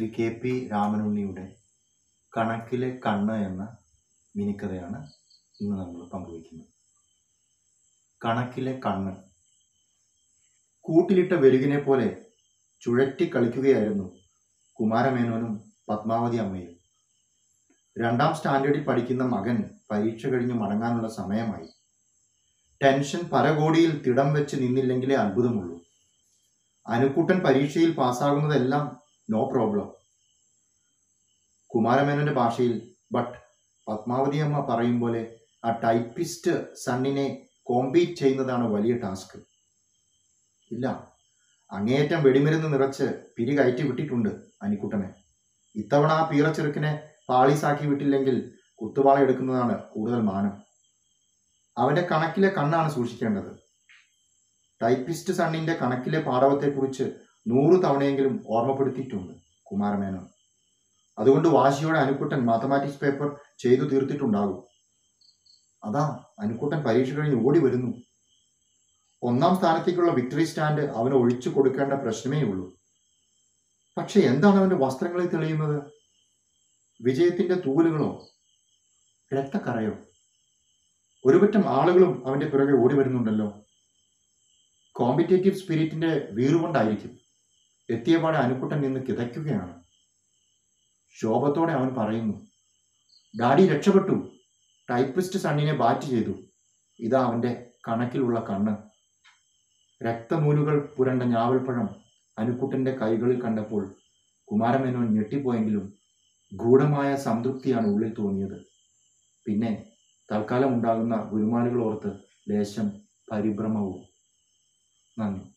Shri K P രാമനുണ്ണിയുടെ കണക്കിലെ കണ്ണ് എന്ന മിനിക്കഥയാണ് ഇന്ന് നമ്മൾ പങ്കുവയ്ക്കുന്നത് കണക്കിലെ കണ്ണ് കൂട്ടിലിട്ട വെരുകിനെ പോലെ ചുഴറ്റി കളിക്കുകയായിരുന്നു കുമാരമേനോനും പത്മാവതി അമ്മയും രണ്ടാം സ്റ്റാൻഡേർഡിൽ പഠിക്കുന്ന മകൻ പരീക്ഷ കഴിഞ്ഞ് മടങ്ങാനുള്ള സമയമായി ടെൻഷൻ പരകോടിയിൽ തിടം വെച്ച് നിന്നില്ലെങ്കിലേ അത്ഭുതമുള്ളൂ അനുക്കുട്ടൻ പരീക്ഷയിൽ പാസ്സാകുന്നതെല്ലാം നോ പ്രോബ്ലം കുമാരമേനോന്റെ ഭാഷയിൽ ബട്ട് പത്മാവതി അമ്മ പറയും പോലെ ആ ടൈപ്പിസ്റ്റ് സണ്ണിനെ കോമ്പീറ്റ് ചെയ്യുന്നതാണ് വലിയ ടാസ്ക് ഇല്ല അങ്ങേയറ്റം വെടിമരുന്ന് നിറച്ച് പിരി കയറ്റി വിട്ടിട്ടുണ്ട് അനിക്കുട്ടനെ ഇത്തവണ ആ പീറച്ചെറുക്കിനെ പാളീസാക്കി വിട്ടില്ലെങ്കിൽ കുത്തുവാള എടുക്കുന്നതാണ് കൂടുതൽ മാനം അവന്റെ കണക്കിലെ കണ്ണാണ് സൂക്ഷിക്കേണ്ടത് ടൈപ്പിസ്റ്റ് സണ്ണിന്റെ കണക്കിലെ പാഠവത്തെക്കുറിച്ച് നൂറ് തവണയെങ്കിലും ഓർമ്മപ്പെടുത്തിയിട്ടുണ്ട് കുമാരമേനോൻ അതുകൊണ്ട് വാശിയോടെ അനുക്കുട്ടൻ മാത്തമാറ്റിക്സ് പേപ്പർ ചെയ്തു തീർത്തിട്ടുണ്ടാകും അതാ അനുക്കുട്ടൻ പരീക്ഷ കഴിഞ്ഞ് ഓടി വരുന്നു ഒന്നാം സ്ഥാനത്തേക്കുള്ള വിക്ടറി സ്റ്റാൻഡ് അവന് ഒഴിച്ചു കൊടുക്കേണ്ട പ്രശ്നമേ ഉള്ളൂ പക്ഷെ എന്താണ് അവന്റെ വസ്ത്രങ്ങളിൽ തെളിയുന്നത് വിജയത്തിന്റെ തൂവലുകളോ രക്തക്കറയോ ഒരുപറ്റം ആളുകളും അവന്റെ പിറകെ ഓടി വരുന്നുണ്ടല്ലോ കോമ്പറ്റേറ്റീവ് സ്പിരിറ്റിന്റെ വീറുകൊണ്ടായിരിക്കും എത്തിയപാടെ അനുക്കുട്ടൻ നിന്ന് കിതയ്ക്കുകയാണ് ശോഭത്തോടെ അവൻ പറയുന്നു ഡാഡി രക്ഷപ്പെട്ടു ടൈപ്പിസ്റ്റ് സണ്ണിനെ ബാറ്റ് ചെയ്തു ഇതാ അവന്റെ കണക്കിലുള്ള കണ്ണ് രക്തനൂലുകൾ പുരണ്ട ഞാവൽപ്പഴം അനുക്കുട്ടന്റെ കൈകളിൽ കണ്ടപ്പോൾ കുമാരമേനോൻ ഞെട്ടിപ്പോയെങ്കിലും ഗൂഢമായ സംതൃപ്തിയാണ് ഉള്ളിൽ തോന്നിയത് പിന്നെ തൽക്കാലം ഉണ്ടാകുന്ന ഗുരുമാലുകൾ ഓർത്ത് ലേശം പരിഭ്രമവും നന്ദി